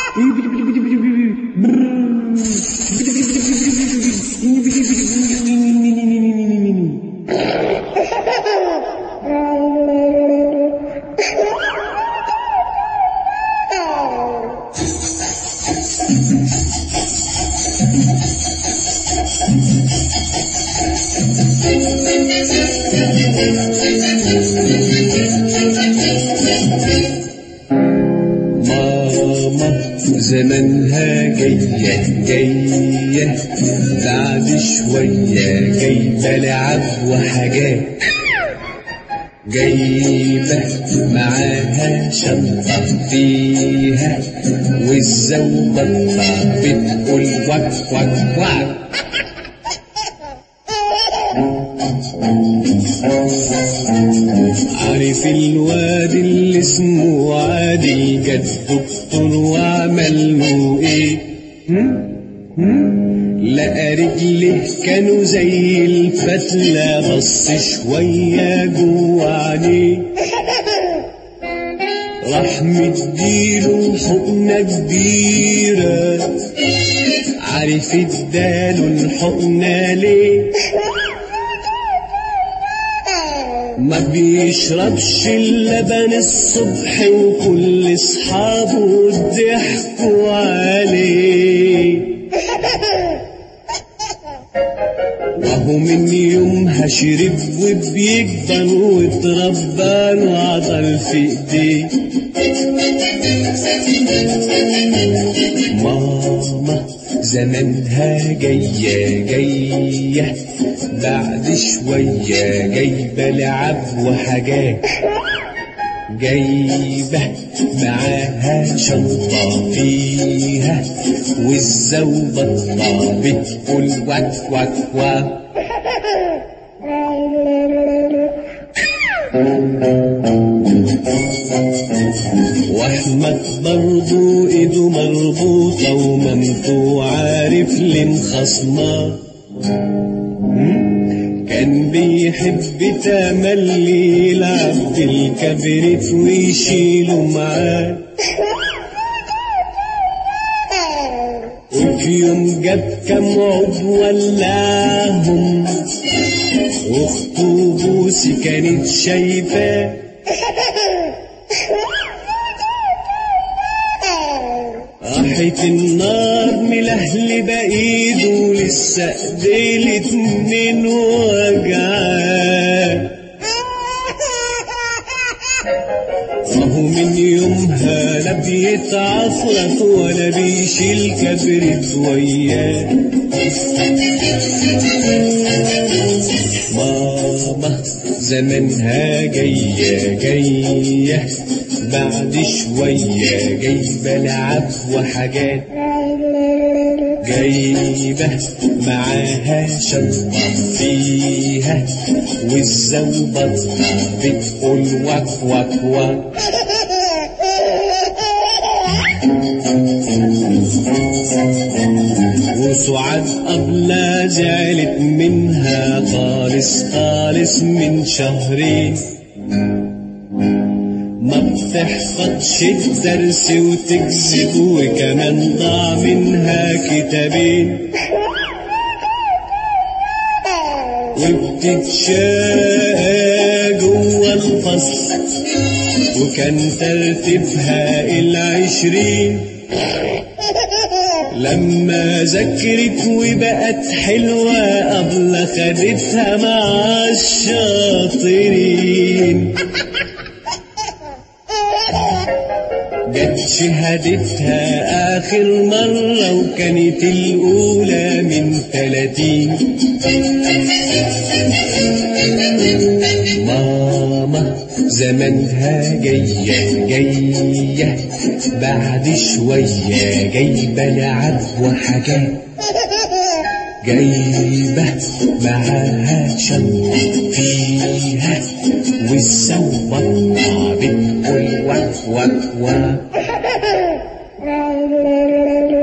ماما زمنها جاية جاية بعد شوية جايبة لعب وحاجات جايبة معاها شنطة فيها والزوبطة بتقول وك وك وك عارف الواد اللي اسمه عادي جد دكتور وعمل له ايه لقى رجله كانوا زي الفتلة بص شوية جوه عينيه راح مديله حقنة كبيرة عارف اداله الحقنة ليه ما بيشربش اللبن الصبح وكل اصحابه ضحكوا عليه وهو من يومها شرب وبيكبر واتربى له عضل في ايديه ماما زمانها جاية جاية بعد شوية جايبة لعب وحاجات جايبة معاها شنطة فيها والزوبطة بتقول وك وك وك واحمد برضو ايده مربوطة ومامته عارف لمخصماه كان بيحب تملي يلعب بالكبريت ويشيله معاه وفي يوم جاب كام عود ولعهم واخته بوسي كانت شايفاه راحت النار ملهلبة ايده لسه ايديه الاتنين وجعاه وهو من يومها لا بيتعفرت ولا بيشيل كبرت وياه ماما زمانها جاية جاية بعد شوية جايبة لعب وحاجات جايبة معاها شنطة فيها والزوبطة بتقول وك وك وك وسعاد أبلة زعلت منها خالص خالص من شهرين ما بتحفظش الدرس وتكذب وكمان ضاع منها كتابين وبتتشاقى جوا الفصل وكان ترتيبها العشرين لما ذكرت وبقت حلوة قبل خدتها مع الشاطرين جت شهادتها آخر مرة وكانت الأولى من ثلاثين ماما زمانها جاية جاية بعد شوية جايبة لعب وحاجات جايبة معاها شنطة فيها والزوبطة بتقول وك وك وك